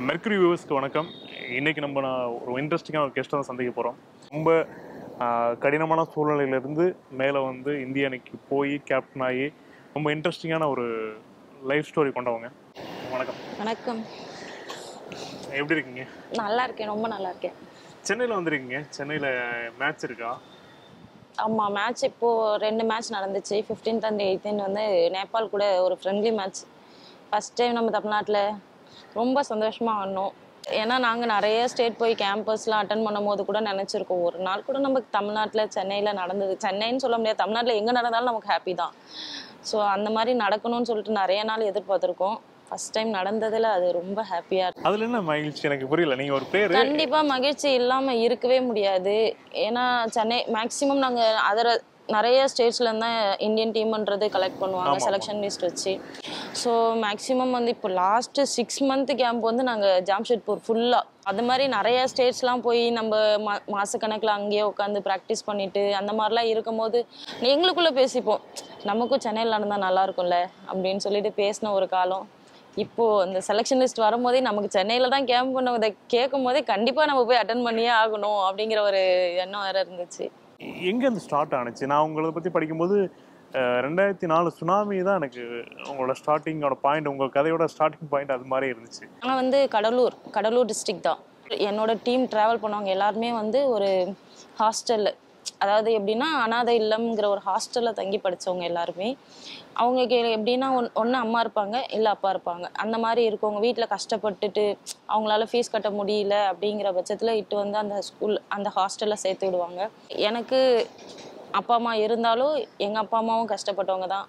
Mercury வியூவர்ஸ்க்கு வணக்கம் இன்னைக்கு நம்ம நான் ஒரு இன்ட்ரெஸ்டிங்கான ஒரு கெஸ்ட்டை தான் சந்திக்க போகிறோம் ரொம்ப ஆஹ், கடினமான சூழ்நிலையிலேருந்து மேலே வந்து இந்திய அணிக்கு போய் கேப்டன் ஆகி ரொம்ப இன்ட்ரெஸ்டிங்கான ஒரு லைஃப் ஸ்டோரி கொண்டவங்க வணக்கம் வணக்கம் எப்படி இருக்கீங்க நல்லா இருக்கேன் ரொம்ப நல்லா இருக்கேன் சென்னையில் வந்திருக்கீங்க சென்னையில் மேட்ச் இருக்கா ஆமாம் மேட்ச் இப்போ ரெண்டு மேட்ச் நடந்துச்சு 15th அண்ட் 18th வந்து நேபாள் கூட ஒரு ஃப்ரெண்ட்லி மேட்ச் ஃபர்ஸ்ட் டைம் நம்ம தமிழ்நாட்டில் ரொம்ப சந்தோஷமாக ஆடணும் ஏன்னா நாங்கள் நிறைய ஸ்டேட் போய் கேம்பஸ்லாம் அட்டன் பண்ணும்போது கூட நினச்சிருக்கோம் ஒரு நாள் கூட நமக்கு தமிழ்நாட்டில் சென்னையில் நடந்தது சென்னைன்னு சொல்ல முடியாது தமிழ்நாட்டில் எங்கே நடந்தாலும் நமக்கு ஹாப்பி தான் ஸோ அந்த மாதிரி நடக்கணும்னு சொல்லிட்டு நிறைய நாள் எதிர்பார்த்துருக்கோம் ஃபர்ஸ்ட் டைம் நடந்ததில் அது ரொம்ப ஹாப்பியாக இருக்கு அதில் என்ன மகிழ்ச்சி எனக்கு புரியல நீங்கள் ஒரு பேர் கண்டிப்பா மகிழ்ச்சி இல்லாம இருக்கவே முடியாது ஏன்னா சென்னை மேக்ஸிமம் நாங்க அதர நிறைய ஸ்டேட்ஸ்ல இருந்தா இந்தியன் டீம்ன்றது கலெக்ட் பண்ணுவாங்க செலெக்ஷன் லிஸ்ட் வச்சு ஸோ மேக்ஸிமம் வந்து இப்போ லாஸ்ட் சிக்ஸ் மந்த் கேம்ப் வந்து நாங்கள் ஜாம்ஷெட்பூர் ஃபுல்லாக அது மாதிரி நிறைய ஸ்டேட்ஸ்லாம் போய் நம்ம மா மாதக்கணக்கில் அங்கேயே உட்காந்து ப்ராக்டிஸ் பண்ணிட்டு அந்த மாதிரிலாம் இருக்கும்போது எங்களுக்குள்ளே பேசிப்போம் நமக்கும் சென்னையில் நடந்தால் நல்லா இருக்கும்ல அப்படின்னு சொல்லிட்டு பேசின ஒரு காலம் இப்போ இந்த செலெக்ஷன் லிஸ்ட் வரும்போதே நமக்கு சென்னையில தான் கேம்ப் பண்ணதை கேட்கும் போதே கண்டிப்பா நம்ம போய் அட்டன் பண்ணியே ஆகணும் அப்படிங்கிற ஒரு எண்ணம் வேற இருந்துச்சு எங்கேருந்து ஸ்டார்ட் ஆனுச்சு நான் உங்களை பற்றி படிக்கும்போது அஹ், ரெண்டாயிரத்தி நாலு சுனாமி தான் எனக்கு உங்களோட ஸ்டார்டிங்கோட பாயிண்ட் உங்கள் கதையோட ஸ்டார்டிங் பாயிண்ட் அது மாதிரி இருந்துச்சு நான் வந்து கடலூர் கடலூர் டிஸ்ட்ரிக்ட் தான் என்னோட டீம் ட்ராவல் பண்ணவங்க எல்லாருமே வந்து ஒரு ஹாஸ்டல்ல அதாவது எப்படின்னா அனாதை இல்லம்ங்கிற ஒரு ஹாஸ்டலில் தங்கி படிச்சவங்க எல்லாருமே அவங்க கே எப்படின்னா ஒன் ஒன்று அம்மா இருப்பாங்க இல்லை அப்பா இருப்பாங்க அந்த மாதிரி இருக்கவங்க வீட்டில் கஷ்டப்பட்டுட்டு அவங்களால ஃபீஸ் கட்ட முடியல அப்படிங்கிற பட்சத்தில் இட்டு வந்து அந்த ஸ்கூல் அந்த ஹாஸ்டலில் சேர்த்து விடுவாங்க எனக்கு அப்பா அம்மா இருந்தாலும் எங்கள் அப்பா அம்மாவும் கஷ்டப்பட்டவங்க தான்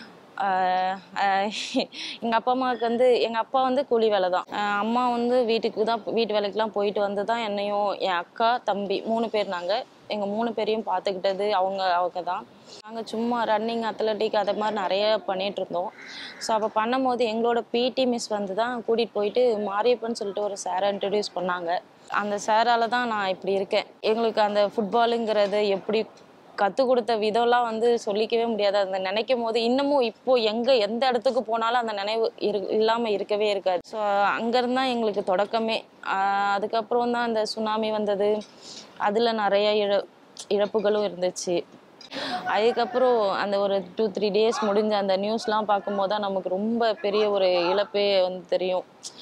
எங்கள் அப்பா அம்மாவுக்கு வந்து எங்கள் அப்பா வந்து கூலி வேலை தான் ஆஹ் அம்மா வந்து வீட்டுக்கு தான் வீட்டு வேலைக்கெலாம் போயிட்டு வந்து தான் என்னையும் என் அக்கா தம்பி மூணு பேர் நாங்கள் எங்கள் மூணு பேரையும் பார்த்துக்கிட்டது அவங்க அவங்க தான் நாங்கள் சும்மா ரன்னிங் அத்லட்டிக் அதை மாதிரி நிறைய பண்ணிட்டு இருந்தோம் ஸோ அப்போ பண்ணும்போது எங்களோட பிடி மிஸ் வந்து தான் கூட்டிகிட்டு போயிட்டு மாரியப்பன் சொல்லிட்டு ஒரு சாரை இன்ட்ரடியூஸ் பண்ணாங்க அந்த சாரால தான் நான் இப்படி இருக்கேன் எங்களுக்கு அந்த ஃபுட்பாலுங்கிறது எப்படி கற்றுக் கொடுத்த விதம்லாம் வந்து சொல்லிக்கவே முடியாது அந்த நினைக்கும் போது இன்னமும் இப்போ எங்கே எந்த இடத்துக்கு போனாலும் அந்த நினைவு இரு இல்லாமல் இருக்கவே இருக்காது ஸோ அங்கேருந்து தான் எங்களுக்கு தொடக்கமே ஆஹ் அதுக்கப்புறம் தான் அந்த சுனாமி வந்தது அதில் நிறைய இழ இழப்புகளும் இருந்துச்சு அதுக்கப்புறம் அந்த ஒரு டூ த்ரீ டேஸ் முடிஞ்ச அந்த நியூஸ்லாம் பார்க்கும்போது தான் நமக்கு ரொம்ப பெரிய ஒரு இழப்பே வந்து தெரியும்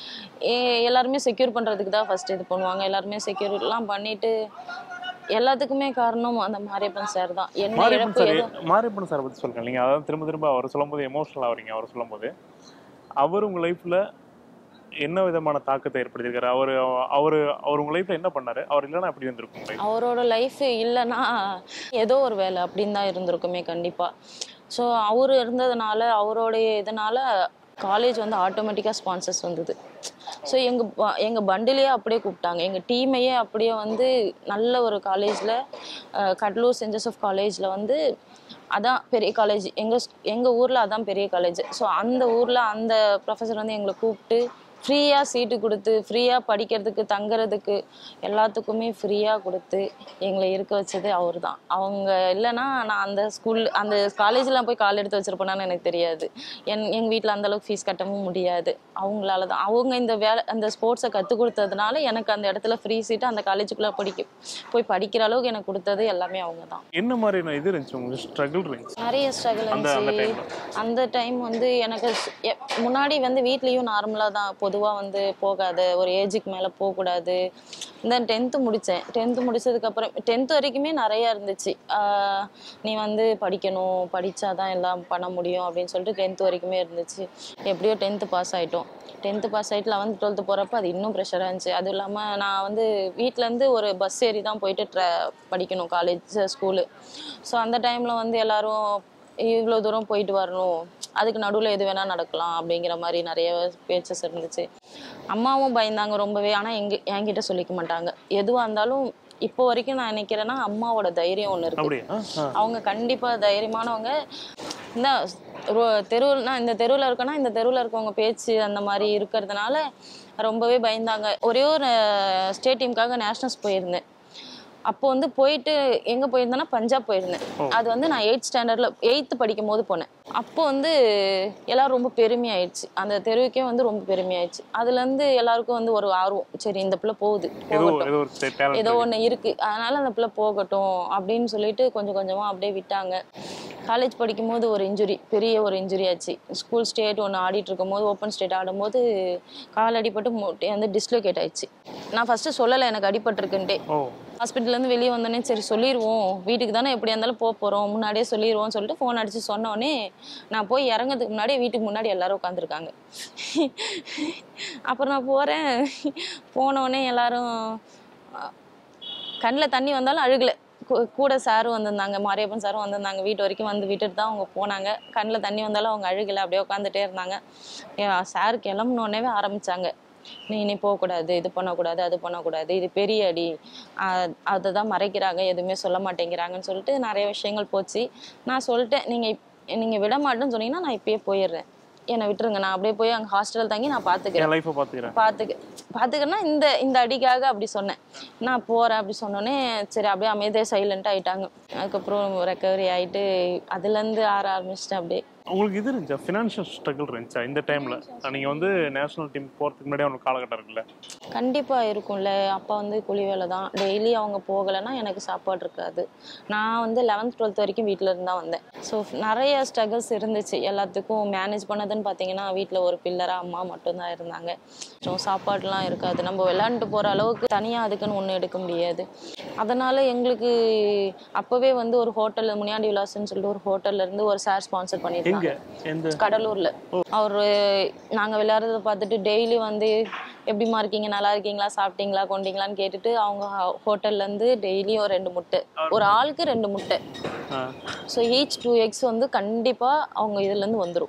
ஏ எல்லாருமே செக்யூர் பண்ணுறதுக்கு தான் ஃபர்ஸ்ட் இது பண்ணுவாங்க எல்லாருமே செக்யூர்லாம் பண்ணிட்டு எல்லாத்துக்குமே காரணம் அந்த மாரியப்பன் சார் தான் என்ன மாரியப்பன் இழப்பு சார் எது மாரியப்பன் சார் பற்றி சொல்லுங்க நீங்கள் அதாவது திரும்ப திரும்ப அவர் சொல்லும்போது எமோஷனல் ஆகிறீங்க அவர் சொல்லும்போது அவர் உங்கள் லைஃப்பில் என்ன விதமான தாக்கத்தை ஏற்படுத்தியிருக்காரு அவர் அவர் அவர் உங்கள் லைஃப்பில் என்ன பண்ணாரு அவர் இல்லைன்னா அப்படி இருந்திருக்கும் உங்க life? அவரோட லைஃப் இல்லைன்னா ஏதோ ஒரு வேலை அப்படின்னு தான் இருந்திருக்குமே கண்டிப்பாக ஸோ அவர் இருந்ததுனால அவருடைய இதனால காலேஜ் வந்து ஆட்டோமேட்டிக்காக ஸ்பான்சர்ஸ் வந்தது ஸோ எங்கள் எங்கள் பண்டிலேயே அப்படியே கூப்பிட்டாங்க எங்கள் டீமையே அப்படியே வந்து நல்ல ஒரு காலேஜில் கடலூர் சென்ட் ஜோசப் காலேஜில் வந்து அதான் பெரிய காலேஜ் எங்கள் எங்கள் ஊரில் அதான் பெரிய காலேஜ் ஸோ அந்த ஊரில் அந்த ப்ரொஃபஸர் வந்து எங்களை கூப்பிட்டு ஃப்ரீயாக சீட்டு கொடுத்து ஃப்ரீயாக படிக்கிறதுக்கு தங்குறதுக்கு எல்லாத்துக்குமே ஃப்ரீயாக கொடுத்து எங்களை இருக்க வச்சது அவர் தான் அவங்க இல்லைன்னா நான் அந்த ஸ்கூல் அந்த காலேஜில் போய் கால் எடுத்து வச்சிருப்பேனான்னு எனக்கு தெரியாது என் எங்கள் வீட்டில் அந்தளவுக்கு ஃபீஸ் கட்டவும் முடியாது அவங்களால தான் அவங்க இந்த வேலை அந்த ஸ்போர்ட்ஸை கற்றுக் கொடுத்ததுனால எனக்கு அந்த இடத்துல ஃப்ரீ சீட்டு அந்த காலேஜுக்குள்ளே படிக்க போய் படிக்கிற அளவுக்கு எனக்கு கொடுத்தது எல்லாமே அவங்க தான் என்ன மாதிரியான இது இருந்துச்சு உங்களுக்கு ஸ்ட்ரகிள் இருந்துச்சு நிறைய ஸ்ட்ரகிள் அந்த அந்த இருந்துச்சு டைம்ல அந்த டைம் வந்து எனக்கு ஸ்- எ- முன்னாடி வந்து வீட்லேயும் நார்மலாக தான் பொதுவாக வந்து போகாத ஒரு ஏஜுக்கு மேலே போகக்கூடாது தென் டென்த்து முடித்தேன் டென்த்து முடிச்சதுக்கப்புறம் டென்த்து வரைக்குமே நிறையா இருந்துச்சு ஆஹ் நீ வந்து படிக்கணும் படித்தாதான் எல்லாம் பண்ண முடியும் அப்படின்னு சொல்லிட்டு டென்த்து வரைக்குமே இருந்துச்சு எப்படியோ டென்த்து பாஸ் ஆகிட்டோம் டென்த்து பாஸ் ஆகிட்டு லெவன்த் டுவெல்த்து போகிறப்ப அது இன்னும் ப்ரெஷராக இருந்துச்சு அதுவும் இல்லாமல் நான் வந்து வீட்டிலேருந்து ஒரு பஸ் ஏறி தான் போயிட்டு ட்ர படிக்கணும் காலேஜ் ஸ்கூலு ஸோ அந்த டைமில் வந்து எல்லாரும் இவ்வளோ தூரம் போயிட்டு வரணும் அதுக்கு நடுவில் எது வேணால் நடக்கலாம் அப்படிங்கிற மாதிரி நிறைய பேச்சஸ் இருந்துச்சு அம்மாவும் பயந்தாங்க ரொம்பவே ஆனால் எங்க என்கிட்ட சொல்லிக்க மாட்டாங்க எதுவாக இருந்தாலும் இப்போ வரைக்கும் நான் நினைக்கிறேன்னா அம்மாவோட தைரியம் ஒன்று இருக்கு அப்படியே ஆ, ஆ. அவங்க கண்டிப்பாக தைரியமானவங்க இந்த தெருவில் நான் இந்த தெருவில் இருக்கேன்னா இந்த தெருவில் இருக்கவங்க பேச்சு அந்த மாதிரி இருக்கிறதுனால ரொம்பவே பயந்தாங்க ஒரே ஒரு ஸ்டேட் டீமுக்காக நேஷ்னல்ஸ் போயிருந்தேன் அப்போ வந்து போயிட்டு எங்கே போயிருந்தேன்னா பஞ்சாப் போயிருந்தேன் ஓ. அது வந்து நான் எயிட் ஸ்டாண்டர்டில் எயித்து படிக்கும் போது போனேன் அப்போ வந்து எல்லாரும் ரொம்ப பெருமையாயிடுச்சு அந்த தெருவுக்கே வந்து ரொம்ப பெருமையாயிடுச்சு அதுலேருந்து எல்லாருக்கும் வந்து ஒரு ஆர்வம் சரி இந்த பிள்ளை போகுது ஏதோ போகட்டும் ஏதோ ஒரு டேலண்ட் ஏதோ ஒன்று இருக்கு அதனால அந்த பிள்ளை போகட்டும் அப்படின்னு சொல்லிட்டு கொஞ்சம் கொஞ்சமாக அப்படியே விட்டாங்க காலேஜ் படிக்கும்போது ஒரு இன்ஜுரி பெரிய ஒரு இன்ஜுரி ஆச்சு ஸ்கூல் ஸ்டேட் ஒன்று ஆடிட்டு இருக்கும்போது ஓப்பன் ஸ்டேட் ஆடும்போது கால் அடிபட்டு மூட்டை வந்து டிஸ்லோகேட் ஆயிடுச்சு நான் ஃபஸ்ட்டு சொல்லலை எனக்கு அடிபட்டிருக்குன்ட்டே ஓ ஹாஸ்பிட்டல்லேருந்து வெளியே வந்தோடனே சரி சொல்லிடுவோம் வீட்டுக்கு தானே எப்படியா இருந்தாலும் போக போகிறோம் முன்னாடியே சொல்லிடுவோம்னு சொல்லிட்டு ஃபோன் அடித்து சொன்னோடனே நான் போய் இறங்கிறதுக்கு முன்னாடியே வீட்டுக்கு முன்னாடி எல்லாரும் உட்காந்துருக்காங்க அப்புறம் நான் போகிறேன் போனோடனே எல்லாரும் கண்ணில் தண்ணி வந்தாலும் அழுகலை கூ- கூட சாரும் வந்திருந்தாங்க மாரியப்பன் சாரும் வந்திருந்தாங்க வீட்டு வரைக்கும் வந்து விட்டுட்டு தான் அவங்க போனாங்க கண்ணில் தண்ணி வந்தாலும் அவங்க அழுகலை அப்படியே உட்காந்துட்டே இருந்தாங்க சார் கிளம்புனோடனே ஆரம்பிச்சாங்க நீ இனி போகக்கூடாது இது பண்ணக்கூடாது அது பண்ணக்கூடாது இது பெரிய அடி அதை தான் மறைக்கிறாங்க எதுவுமே சொல்ல மாட்டேங்கிறாங்கன்னு சொல்லிட்டு நிறைய விஷயங்கள் போச்சு நான் சொல்லிட்டேன் நீங்கள் நீங்கள் விட மாட்டேன்னு சொன்னீங்கன்னா நான் இப்பயே போயிடுறேன் என்னை விட்டுருங்க நான் அப்படியே போய் அங்கே ஹாஸ்டல் தங்கி நான் பார்த்துக்கிறேன் என் லைஃப்பை பார்த்துக்கிறேன் பார்த்துக்க பார்த்துக்கன்னா இந்த இந்த அடிக்காக அப்படி சொன்னேன் நான் போகிறேன் அப்படி சொன்னோன்னே சரி அப்படியே அமைதியாக சைலண்ட் ஆயிட்டாங்க அதுக்கப்புறம் ரெக்கவரி ஆயிட்டு அதுலேருந்து ஆற ஆரம்பிச்சிட்டேன் அப்படியே உங்களுக்கு இது இருந்துச்சா ஃபினான்ஷியல் ஸ்ட்ரகிள் இருந்துச்சா இந்த டைம்ல நீங்க வந்து நேஷனல் டீம் போறதுக்கு முன்னாடி ஒரு காலகட்டம் இருக்குல்ல கண்டிப்பாக இருக்கும்ல அப்பா வந்து கூலி வேலை தான் டெய்லி அவங்க போகலைன்னா எனக்கு சாப்பாடு இருக்காது நான் வந்து லெவன்த் டுவெல்த் வரைக்கும் வீட்டில் இருந்து தான் வந்தேன் ஸோ நிறைய ஸ்ட்ரகிள்ஸ் இருந்துச்சு எல்லாத்துக்கும் மேனேஜ் பண்ணதுன்னு பார்த்தீங்கன்னா வீட்டில் ஒரு பில்லராக அம்மா மட்டும்தான் இருந்தாங்க ஸோ சாப்பாடுலாம் இருக்காது நம்ம விளையாண்டுட்டு போகிற அளவுக்கு தனியாக அதுக்குன்னு ஒன்றும் எடுக்க முடியாது அதனால் எங்களுக்கு அப்போவே வந்து ஒரு ஹோட்டலில் முனியாண்டி விலாஸ்ன்னு சொல்லிட்டு ஒரு ஹோட்டல்ல இருந்து ஒரு சார் ஸ்பான்சர் பண்ணியிருந்தாங்க எங்க எந்த கடலூர்ல அவர் நாங்க விளையாடுறத பார்த்துட்டு டெய்லி வந்து எப்படிமா இருக்கீங்க நல்லா இருக்கீங்களா சாப்பிட்டீங்களா கொண்டீங்களான்னு கேட்டுட்டு அவங்க ஹோட்டல்ல இருந்து டெய்லி ஒரு ரெண்டு முட்டை ஒரு ஆளுக்கு ரெண்டு முட்டை ஸோ ஈச் டூ எக்ஸ் வந்து கண்டிப்பா அவங்க இதுல இருந்து வந்துரும்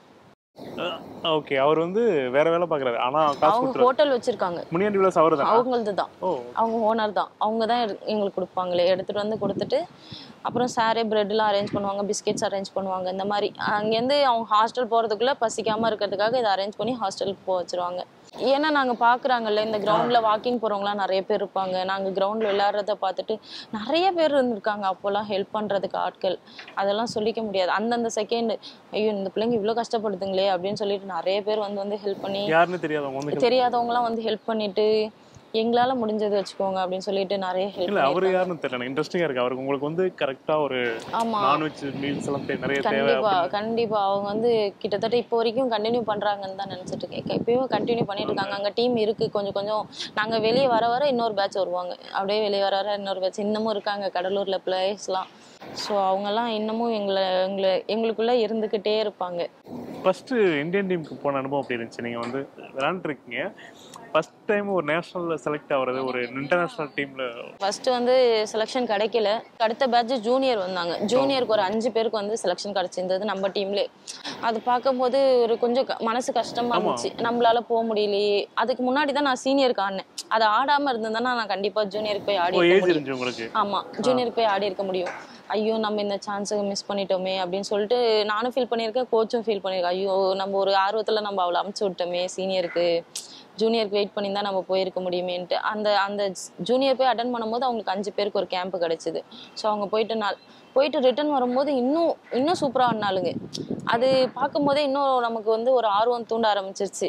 ஓகே அவர் வந்து வேற வேலை பார்க்குறாரு ஆனா காசு அவங்க கொடுத்துரு ஹோட்டல் வச்சிருக்காங்க முனியாண்டி விலாஸ் அவர் தான் அவங்களது தான் ஓ அவங்க ஓனர் தான் அவங்க தான் எடு- எங்களுக்கு கொடுப்பாங்களே எடுத்துட்டு வந்து கொடுத்துட்டு அப்புறம் சாரே பிரெட்லாம் அரேஞ்ச் பண்ணுவாங்க பிஸ்கெட்ஸ் அரேஞ்ச் பண்ணுவாங்க இந்த மாதிரி அங்கேருந்து அவங்க ஹாஸ்டல் போகிறதுக்குள்ளே பசிக்காமல் இருக்கிறதுக்காக இதை அரேஞ்ச் பண்ணி ஹாஸ்டலுக்கு போக வச்சிருவாங்க ஏன்னா நாங்கள் பார்க்குறாங்கல்ல இந்த கிரவுண்டில் வாக்கிங் போகிறவங்களாம் நிறைய பேர் இருப்பாங்க நாங்கள் கிரவுண்டில் விளையாடுறத பார்த்துட்டு நிறைய பேர் இருந்திருக்காங்க அப்போல்லாம் ஹெல்ப் பண்ணுறதுக்கு ஆட்கள் அதெல்லாம் சொல்லிக்க முடியாது அந்தந்த செகண்ட் ஐயோ இந்த பிள்ளைங்க இவ்வளோ கஷ்டப்படுதுங்களே அப்படின்னு சொல்லிட்டு நிறைய பேர் வந்து வந்து ஹெல்ப் பண்ணி யாருன்னு தெரியாதவங்க வந்து தெரியாதவங்கலாம் வந்து ஹெல்ப் பண்ணிட்டு எங்களால முடிஞ்சது வச்சுக்கோங்க அப்படின்னு சொல்லிட்டு நிறைய ஹெல்ப் இல்ல அவரு யாருன்னு தெரியல எனக்கு இன்ட்ரெஸ்டிங்கா இருக்கு அவருக்கு உங்களுக்கு வந்து கரெக்டா ஒரு ஆமா நான்வெஜ் மீல்ஸ் எல்லாம் தே- நிறைய தேவை கண்டிப்பா கண்டிப்பா அவங்க வந்து கிட்டத்தட்ட இப்போ வரைக்கும் கண்டினியூ பண்றாங்கன்னு தான் நினைச்சிட்டு இருக்கேன் இப்பயும் கண்டினியூ பண்ணிட்டு இருக்காங்க அங்க டீம் இருக்கு கொஞ்சம் கொஞ்சம் நாங்க வெளியே வர வர இன்னொரு பேட்ச் வருவாங்க அப்படியே வெளியே வர வர இன்னொரு பேட்ச் இன்னமும் இருக்காங்க கடலூர்ல பிளேயர்ஸ்லாம் ஸோ அவங்கெல்லாம் இன்னமும் எங்களை எங்களை எங்களுக்குள்ள இருந்துக்கிட்டே இருப்பாங்க ஃபர்ஸ்ட் இந்தியன் டீமுக்கு போன அனுபவம் அப்படி இருந்துச்சு நீங்க வந்து விளையாண்டுருக்கீங்க ஃபர்ஸ்ட் டைம் ஒரு நேஷனல்ல செலக்ட் ஆகுறது ஒரு இன்டர்நேஷனல் டீம்ல ஃபர்ஸ்ட் வந்து செலெக்ஷன் கிடைக்கல அடுத்த பேட்ச் ஜூனியர் வந்தாங்க ஜூனியருக்கு ஒரு அஞ்சு பேருக்கு வந்து செலெக்ஷன் கிடைச்சிருந்தது நம்ம டீம்லே அது பார்க்கும்போது ஒரு கொஞ்சம் க- மனசு கஷ்டமா இருந்துச்சு நம்மளால போக முடியலையே அதுக்கு முன்னாடி தான் நான் சீனியருக்கு ஆடினேன் அதை ஆடாம இருந்தேன்னா நான் கண்டிப்பா ஜூனியருக்கு போய் ஆடி ஓ இருக்க ஏஜ் முடியும் இருந்துச்சு உங்களுக்கு ஆமா ஜூனியருக்கு போய் ஆடி இருக்க முடியும் ஐயோ நம்ம இந்த சான்ஸை மிஸ் பண்ணிட்டோமே அப்படின்னு சொல்லிட்டு நானும் ஃபீல் பண்ணியிருக்கேன் கோச்சும் ஃபீல் பண்ணியிருக்கேன் ஐயோ நம்ம ஒரு ஆர்வத்துல நம்ம அவளை அமுச்சு விட்டோமே சீனியருக்கு ஜூனியருக்கு வெயிட் பண்ணி தான் நம்ம போயிருக்க முடியுமேன்ட்டு அந்த அந்த ஜூனியர் போய் அட்டன் பண்ணும்போது அவங்களுக்கு அஞ்சு பேருக்கு ஒரு கேம்ப் கிடைச்சிது ஸோ அவங்க போயிட்டு நாள் போயிட்டு ரிட்டர்ன் வரும்போது இன்னும் இன்னும் சூப்பராக ஆடினாலுங்க அது பார்க்கும்போதே இன்னும் நமக்கு வந்து ஒரு ஆர்வம் தூண்ட ஆரம்பிச்சிருச்சு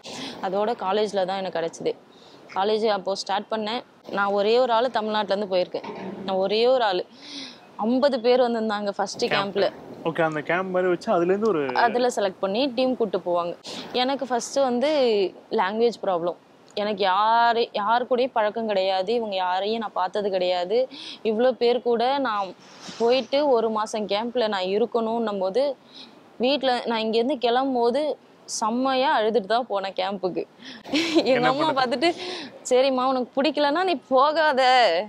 அதோட காலேஜில் தான் எனக்கு கிடைச்சிது காலேஜ் அப்போது ஸ்டார்ட் பண்ணேன் நான் ஒரே ஒரு ஆள் தமிழ்நாட்டிலேருந்து போயிருக்கேன் நான் ஒரே ஒரு ஆள் ஐம்பது பேர் வந்திருந்தாங்க ஃபஸ்ட்டு கேம்பில் ஓகே அந்த கேம்ப் மாதிரி வச்சு அதுல இருந்து ஒரு அதில் செலக்ட் பண்ணி டீம் கூட்டு போவாங்க எனக்கு ஃபஸ்ட்டு வந்து லாங்குவேஜ் ப்ராப்ளம் எனக்கு யார் யார் கூடயும் பழக்கம் கிடையாது இவங்க யாரையும் நான் பார்த்தது கிடையாது இவ்வளோ பேர் கூட நான் போயிட்டு ஒரு மாதம் கேம்பில் நான் இருக்கணும்னும் போது வீட்டில் நான் இங்கேருந்து கிளம்பும்போது செம்மையாக அழுதுட்டு தான் போனேன் கேம்புக்கு எங்கள் அம்மா பார்த்துட்டு சரிம்மா உனக்கு பிடிக்கலன்னா நீ போகாத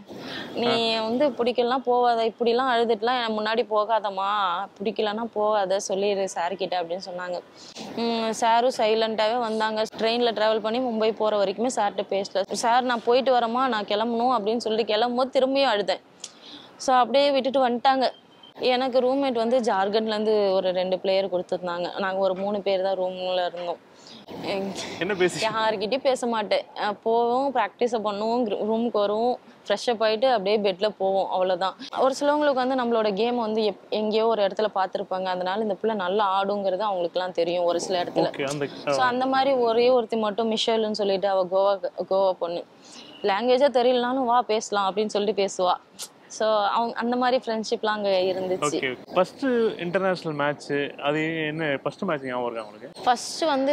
நீ வந்து பிடிக்கலனா போகாத இப்படிலாம் அழுதுட்டுலாம் என் முன்னாடி போகாதம்மா பிடிக்கலனா போகாத சொல்லிடு சார் கிட்ட அப்படின்னு சொன்னாங்க உம் சாரும் சைலண்டாகவே வந்தாங்க ட்ரெயினில் ட்ராவல் பண்ணி மும்பை போகிற வரைக்குமே சார்கிட்ட பேசல சார் நான் போயிட்டு வரேம்மா நான் கிளம்பணும் அப்படின்னு சொல்லிட்டு கிளம்பும்போது திரும்பியும் அழுதேன் ஸோ அப்படியே விட்டுட்டு வந்துட்டாங்க எனக்கு ரூம்மேட் வந்து ஜார்க்கண்ட்லேருந்து ஒரு ரெண்டு பிளேயர் கொடுத்துருந்தாங்க நாங்கள் ஒரு மூணு பேர் தான் ரூமில் இருந்தோம் எங்க- என்ன பேசி யார்கிட்டயும் பேச மாட்டேன் அஹ் போவோம் ப்ராக்டிஸை பண்ணுவோம் ரூமுக்கு வருவோம் ஃப்ரெஷ்அப் ஆயிட்டு அப்படியே பெட்டில் போவோம் அவ்வளோதான் ஒரு சிலவங்களுக்கு வந்து நம்மளோட கேம் வந்து எப் எங்கேயோ ஒரு இடத்துல பார்த்துருப்பாங்க அதனால இந்த பிள்ளை நல்லா ஆடுங்கிறது அவங்களுக்குலாம் தெரியும் ஒரு சில இடத்துல ஓகே அந்த ஸோ அந்த மாதிரி ஒரே ஒருத்தி மட்டும் மிஷேல்னு சொல்லிட்டு அவ கோவா கோவா பொண்ணு லாங்குவேஜே தெரியலனாலும் வா பேசலாம் அப்படின்னு சொல்லிட்டு பேசுவா ஸோ அவங்க அந்த மாதிரி ஃப்ரெண்ட்ஷிப்லாம் அங்கே இருந்துச்சு ஓகே ஃபர்ஸ்ட் இன்டர்நேஷனல் மேட்ச் அது என்ன ஃபர்ஸ்ட் மேட்ச் ஞாபகம் இருக்கா உங்களுக்கு ஃபர்ஸ்ட் வந்து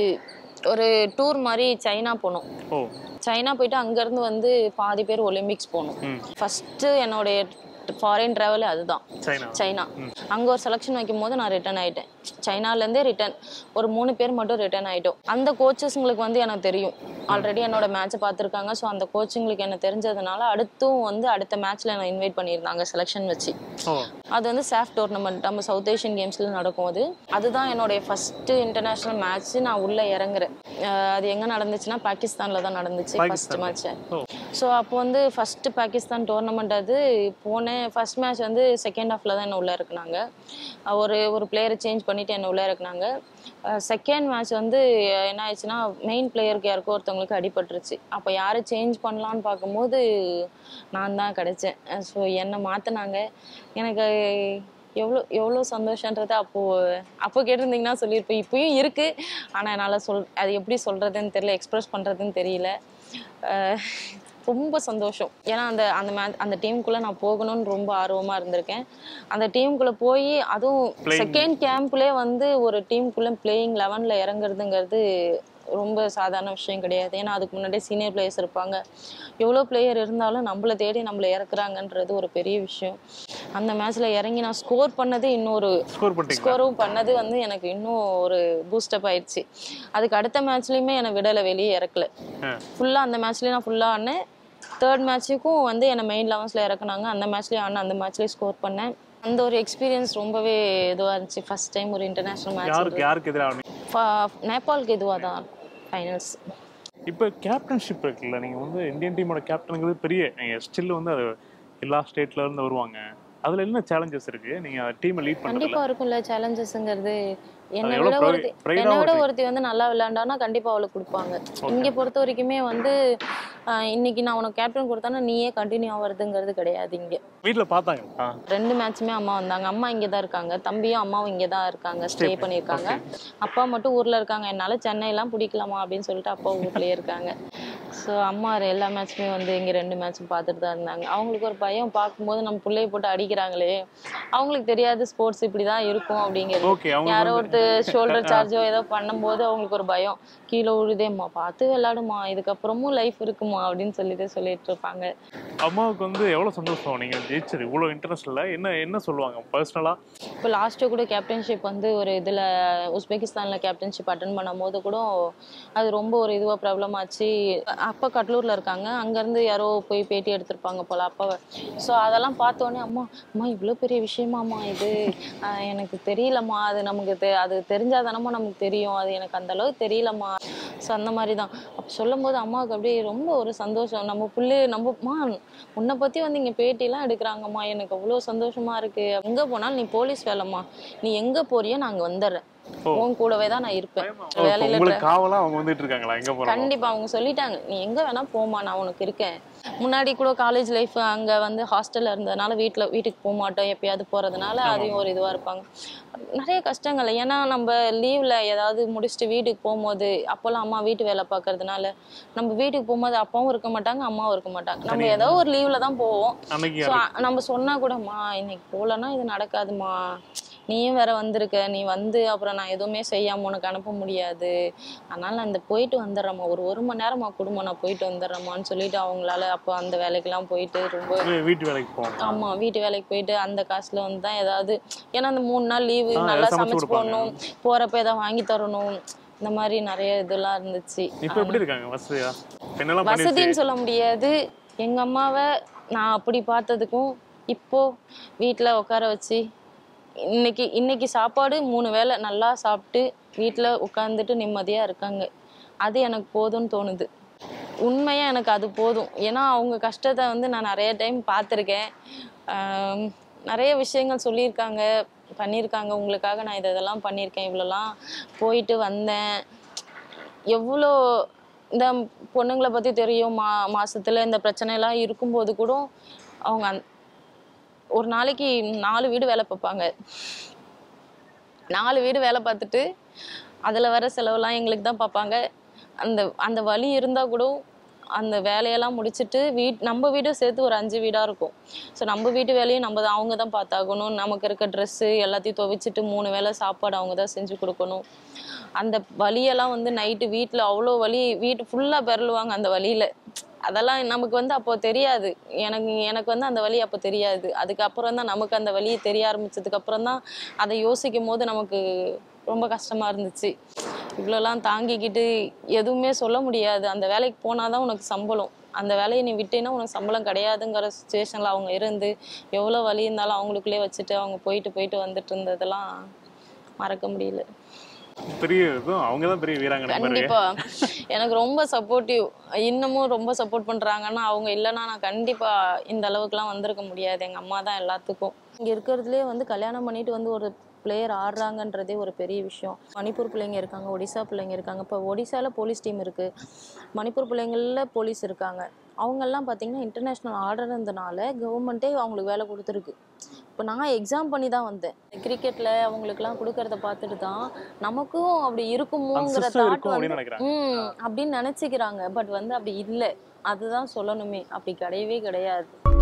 ஒரு டூர் மாதிரி சைனா போனோம் ஓ சைனா போயிட்டு அங்கேருந்து வந்து பாதி பேர் ஒலிம்பிக்ஸ் போகணும் ம் ஃபஸ்ட்டு என்னுடைய ஃபாரின் ட்ராவல் அதுதான் சைனா சைனா அங்கே ஒரு செலெக்ஷன் வைக்கும் போது நான் ரிட்டர்ன் ஆயிட்டேன் சைனாலேருந்தே ரிட்டர்ன் ஒரு மூணு பேர் மட்டும் ரிட்டர்ன் ஆயிட்டோம் அந்த கோச்சஸ்ங்களுக்கு வந்து எனக்கு தெரியும் ஆல்ரெடி என்னோட மேட்ச்சை பார்த்துருக்காங்க ஸோ அந்த கோச்சிங்களுக்கு எனக்கு தெரிஞ்சதுனால அடுத்தும் வந்து அடுத்த மேட்ச்சில் என்னை இன்வைட் பண்ணியிருந்தாங்க செலெக்ஷன் வச்சு ஓ அது வந்து சாஃப் டோர்னமெண்ட் நம்ம சவுத் ஏஷியன் கேம்ஸில் நடக்கும் அது அதுதான் என்னுடைய ஃபஸ்ட்டு இன்டர்நேஷ்னல் மேட்ச் நான் உள்ளே இறங்குறேன் அஹ் அது எங்கே நடந்துச்சுன்னா பாகிஸ்தானில் தான் நடந்துச்சு ஃபர்ஸ்ட் மேட்ச் ஓ ஸோ அப்போ வந்து ஃபஸ்ட்டு பாகிஸ்தான் டோர்னமெண்ட் அது போனேன் ஃபர்ஸ்ட் மேட்ச் வந்து செகண்ட் ஹாஃபில் தான் என்ன உள்ளே இருக்குனாங்க அஹ் ஒரு ஒரு பிளேயரை சேஞ்ச் பண்ணிவிட்டு என்ன உள்ளே இருக்குனாங்க செகண்ட் மேட்ச் வந்து அஹ் என்ன ஆயிடுச்சுன்னா மெயின் பிளேயருக்கு யாருக்கோ ஒருத்தவங்களுக்கு அடிபட்டுருச்சு அப்போ யாரை சேஞ்ச் பண்ணலான்னு பார்க்கும்போது நான் தான் கிடைச்சேன் ஸோ என்னை மாற்றினாங்க எனக்கு எவ்வளோ எவ்வளோ சந்தோஷன்றது அப்போது அப்போ கேட்டிருந்தீங்கன்னா சொல்லியிருப்பேன் இப்பயும் இருக்குது ஆனால் என்னால் சொல் அது எப்படி சொல்கிறதுன்னு தெரியல எக்ஸ்ப்ரெஸ் பண்ணுறதுன்னு தெரியல அஹ் ரொம்ப சந்தோஷம் ஏன்னா அந்த அந்த மே அந்த டீமுக்குள்ளே நான் போகணும்னு ரொம்ப ஆர்வமாக இருந்திருக்கேன் அந்த டீமுக்குள்ளே போய் அதுவும் செகண்ட் கேம்ப்லேயே வந்து ஒரு டீமுக்குள்ளே பிளேயிங் லெவனில் இறங்குறதுங்கிறது ரொம்ப சாதாரண விஷயம் கிடையாது ஏன்னா அதுக்கு முன்னாடியே சீனியர் பிளேயர்ஸ் இருப்பாங்க எவ்வளோ பிளேயர் இருந்தாலும் நம்மளை தேடி நம்மளை இறக்குறாங்கன்றது ஒரு பெரிய விஷயம் அந்த மேட்ச்சில் இறங்கி நான் ஸ்கோர் பண்ணது இன்னொரு ஸ்கோர் பண்ணிட்டீங்களா ஸ்கோரும் பண்ணது வந்து எனக்கு இன்னும் ஒரு பூஸ்டப் ஆயிடுச்சு அதுக்கு அடுத்த மேட்ச்லேயுமே என்னை விடலை வெளியே இறக்கல ஆ. ஃபுல்லாக அந்த மேட்ச்லேயும் நான் ஃபுல்லாக ஆடினேன் தேர்ட் மேட்ச்சுக்கும் வந்து என்னை மெயின் லெவன்ஸில் இறக்குனாங்க அந்த மேட்ச்லேயும் ஆடினேன் அந்த மேட்ச்லேயும் ஸ்கோர் பண்ணேன் அந்த ஒரு எக்ஸ்பீரியன்ஸ் ரொம்பவே இதுவாக இருந்துச்சு ஃபர்ஸ்ட் டைம் ஒரு இன்டர்நேஷ்னல் மேட்ச் யாருக்கு யாருக்கு எதிராக நேபாளுக்கு இதுவாக தான் ஃபைனல்ஸ் இப்போ கேப்டன்ஷிப் இருக்குல்ல நீங்கள் வந்து இந்தியன் டீமோட கேப்டனுங்கிறது பெரிய நீங்கள் ஸ்டில் வந்து அது எல்லா ஸ்டேட்ல இருந்து வருவாங்க அதில் என்ன சேலஞ்சஸ் இருக்கு நீங்கள் டீமை லீட் பண்ணுறதுல கண்டிப்பா இருக்கும்ல சேலஞ்சஸ்ங்கிறது என்னை எவ்வளவு விட pride- ஒருத்தி pride ஆ என்னை விட இருக்கு. ஒருத்தி வந்து நல்லா விளையாண்டானா கண்டிப்பா அவளுக்கு கொடுப்பாங்க இங்க பொறுத்த வரைக்குமே வந்து ஆஹ், இன்னைக்கு நான் உனக்கு கேப்டன் கொடுத்தானா நீயே கண்டினியூ ஆவறதுங்கிறது கிடையாது இங்க வீட்டில் பார்த்தாங்க ஆ ரெண்டு மேட்சுமே அம்மா வந்தாங்க அம்மா இங்கே தான் இருக்காங்க தம்பியும் அம்மாவும் இங்கே தான் இருக்காங்க ஸ்டே பண்ணியிருக்காங்க அப்பா மட்டும் ஊரில் இருக்காங்க என்னால் சென்னையெல்லாம் பிடிக்கலாமா அப்படின்னு சொல்லிட்டு அப்பா ஊர்லேயே இருக்காங்க ஸோ அம்மா எல்லா மேட்சுமே வந்து இங்கே ரெண்டு மேட்சும் பார்த்துட்டு தான் இருந்தாங்க அவங்களுக்கு ஒரு பயம் பார்க்கும்போது நம்ம பிள்ளைய போட்டு அடிக்கிறாங்களே அவங்களுக்கு தெரியாது ஸ்போர்ட்ஸ் இப்படி தான் இருக்கும் அப்படிங்கிறது ஓகே அவங்க யாரோ ஒருத்தர் ஷோல்டர் சார்ஜோ ஏதோ பண்ணும்போது அவங்களுக்கு ஒரு பயம் கீழே விழுதேம்மா பார்த்து விளையாடுமா இதுக்கப்புறமும் லைஃப் இருக்குமா அப்படின்னு சொல்லிட்டு சொல்லிட்டு இருப்பாங்க அம்மாவுக்கு வந்து எவ்வளோ சந்தோஷம் நீங்கள் ஜெயிச்சது இவ்வளோ இன்டர்நேஷனலில் என்ன என்ன சொல்லுவாங்க பர்சனலாக இப்போ லாஸ்ட்டு கூட கேப்டன்ஷிப் வந்து ஒரு இதில் உஸ்பெகிஸ்தானில் கேப்டன்ஷிப் அட்டன் பண்ணும்போது கூட அது ரொம்ப ஒரு இதுவாக ப்ராப்ளம் ஆச்சு அப்பா கடலூரில் இருக்காங்க அங்கேருந்து யாரோ போய் பேட்டி எடுத்திருப்பாங்க போல் அப்பாவை ஸோ அதெல்லாம் பார்த்தோன்னே அம்மா அம்மா இவ்வளோ பெரிய விஷயமாம்மா இது ஆஹ் எனக்கு தெரியலம்மா அது நமக்கு தெ அது தெரிஞ்சாதானம்மா நமக்கு தெரியும் அது எனக்கு அந்த அளவுக்கு தெரியலம்மா ஸோ அந்த மாதிரி தான் அப்போ சொல்லும் போது அம்மாவுக்கு அப்படியே ரொம்ப ஒரு சந்தோஷம் நம்ம பிள்ளை நம்மம்மா உன்னை பற்றி வந்து இங்கே பேட்டிலாம் எடுக்கிறாங்கம்மா எனக்கு அவ்வளோ சந்தோஷமா இருக்கு எங்கே போனாலும் நீ போலீஸ் வேலைம்மா நீ எங்கே போறியோ நான் அங்கே வந்துடுறேன் உன் கூடவே தான் நான் இருப்பேன் வேலையில உங்களுக்கு காவலாக அவங்க வந்துட்டு இருக்காங்களா எங்கே போகிறாங்க கண்டிப்பா அவங்க சொல்லிட்டாங்க நீ எங்க வேணா போமா நான் உனக்கு இருக்கேன் முன்னாடி கூட காலேஜ் லைஃப் அங்க வந்து ஹாஸ்டல்ல இருந்ததுனால வீட்ல வீட்டுக்கு போக மாட்டோம் எப்பயாவது போறதுனால அதையும் ஒரு இதுவா இருப்பாங்க நிறைய கஷ்டங்கள் ஏன்னா நம்ம லீவ்ல ஏதாவது முடிச்சுட்டு வீட்டுக்கு போகும்போது அப்போல்லாம் அம்மா வீட்டு வேலை பார்க்கறதுனால நம்ம வீட்டுக்கு போகும்போது அப்பாவும் இருக்க மாட்டாங்க அம்மாவும் இருக்க மாட்டாங்க நம்ம ஏதோ ஒரு லீவ்ல தான் போவோம் அன்னைக்கு ஸோ நம்ம சொன்னா கூடம்மா இன்னைக்கு போகலன்னா இது நடக்காதுமா நீயும் வேற வந்திருக்க நீ வந்து அப்புறம் நான் எதுவுமே செய்யாம உனக்கு அனுப்ப முடியாது அதனால நான் இந்த போயிட்டு வந்துடுறேம்மா ஒரு ஒரு மணி நேரமா குடும்பம் நான் போயிட்டு வந்துடுறேம்மான்னு சொல்லிட்டு அவங்களால அப்போ அந்த வேலைக்கெல்லாம் போயிட்டு ரொம்ப வீ- வீட்டு வேலைக்கு போவாங்க ஆமா வீட்டு வேலைக்கு போயிட்டு அந்த காசுல வந்து தான் ஏதாவது ஏன்னா அந்த மூணு நாள் லீவு ஆ, நல்லா சமைச்சு சமைச்சு கொடுப்பாங்க. போடணும் போறப்ப ஏதாவது வாங்கி தரணும் இந்த மாதிரி நிறைய இதெல்லாம் இருந்துச்சு இப்போ எப்படி இருக்காங்க வசதியா என்னெல்லாம் பண்ணிருச்சு வசதின்னு சொல்ல முடியாது எங்க அம்மாவை நான் அப்படி பார்த்ததுக்கும் இப்போ வீட்ல உட்கார வச்சு இன்னைக்கு இன்னைக்கு சாப்பாடு மூணு வேளை நல்லா சாப்பிட்டு வீட்ல உட்காந்துட்டு நிம்மதியா இருக்காங்க அது எனக்கு போதும்னு தோணுது உண்மையா எனக்கு அது போதும் ஏன்னா அவங்க கஷ்டத்தை வந்து நான் நிறைய டைம் பார்த்துருக்கேன் ஆம், நிறைய விஷயங்கள் சொல்லியிருக்காங்க பண்ணியிருக்காங்க உங்களுக்காக நான் இதை இதெல்லாம் பண்ணியிருக்கேன் இவ்வளோலாம் போயிட்டு வந்தேன் எவ்வளோ இந்த பொண்ணுங்களை பற்றி தெரியும் மா மாசத்துல இந்த பிரச்சனைலாம் இருக்கும்போது கூட அவங்க அந்த- ஒரு நாளைக்கு நாலு வீடு வேலை பார்ப்பாங்க நாலு வீடு வேலை பார்த்துட்டு அதில் வர செலவெல்லாம் எங்களுக்கு தான் பார்ப்பாங்க அந்த அந்த வலி இருந்தால் கூட அந்த வேலையெல்லாம் முடிச்சுட்டு வீட் நம்ம வீடும் சேர்த்து ஒரு அஞ்சு வீடாக இருக்கும் ஸோ நம்ம வீட்டு வேலையும் நம்ம தான் அவங்க தான் பார்த்தாகணும் நமக்கு இருக்க ட்ரெஸ்ஸு எல்லாத்தையும் துவைச்சிட்டு மூணு வேளை சாப்பாடு அவங்க தான் செஞ்சு கொடுக்கணும் அந்த வலியெல்லாம் வந்து நைட்டு வீட்டில் அவ்வளோ வலி வீட்டு ஃபுல்லாக பெறலுவாங்க அந்த வலியில் அதெல்லாம் நமக்கு வந்து அப்போ தெரியாது எனக்கு எனக்கு வந்து அந்த வலி அப்போ தெரியாது அதுக்கப்புறம் தான் நமக்கு அந்த வலி தெரிய ஆரம்பிச்சதுக்கு அப்புறம் தான் அதை யோசிக்கும் போது நமக்கு ரொம்ப கஷ்டமா இருந்துச்சு இவ்வளோலாம் தாங்கிக்கிட்டு எதுவுமே சொல்ல முடியாது அந்த வேலைக்கு போனால் தான் உனக்கு சம்பளம் அந்த வேலையை நீ விட்டேன்னா உனக்கு சம்பளம் கிடையாதுங்கிற சுச்சுவேஷனில் அவங்க இருந்து எவ்வளோ வலி இருந்தாலும் அவங்களுக்குள்ளே வச்சுட்டு அவங்க போயிட்டு போயிட்டு வந்துட்டு இருந்ததெல்லாம் மறக்க முடியல பெரிய இதுவும் அவங்க தான் பெரிய வீராங்கனை மாதிரி கண்டிப்பா எனக்கு ரொம்ப சப்போர்ட்டிவ் இன்னமும் ரொம்ப சப்போர்ட் பண்றாங்கன்னா அவங்க இல்லைன்னா நான் கண்டிப்பா இந்த அளவுக்குலாம் வந்திருக்க முடியாது எங்க அம்மா தான் எல்லாத்துக்கும் இங்க இருக்கிறதுலே வந்து கல்யாணம் பண்ணிட்டு வந்து ஒரு பிளேயர் ஆடுறாங்கன்றதே ஒரு பெரிய விஷயம் மணிப்பூர் பிள்ளைங்க இருக்காங்க ஒடிசா பிள்ளைங்க இருக்காங்க இப்போ ஒடிசால போலீஸ் டீம் இருக்கு மணிப்பூர் பிள்ளைங்கள்ல போலீஸ் இருக்காங்க அவங்கெல்லாம் பார்த்தீங்கன்னா இன்டர்நேஷ்னல் ஆர்டர்ன்றதுனால கவர்மெண்ட்டே அவங்களுக்கு வேலை கொடுத்துருக்கு இப்போ நான் எக்ஸாம் பண்ணி தான் வந்தேன் கிரிக்கெட்டில் அவங்களுக்குலாம் கொடுக்கறத பார்த்துட்டு தான் நமக்கும் அப்படி அந்த இருக்குமோங்கிற சிஸ்டம் தாட் இருக்கும் வந்து அப்படின்னு நினைக்கிறாங்க ம் அப்படின்னு நினச்சிக்கிறாங்க பட் வந்து அப்படி இல்லை அதுதான் சொல்லணுமே அப்படி கிடையவே கிடையாது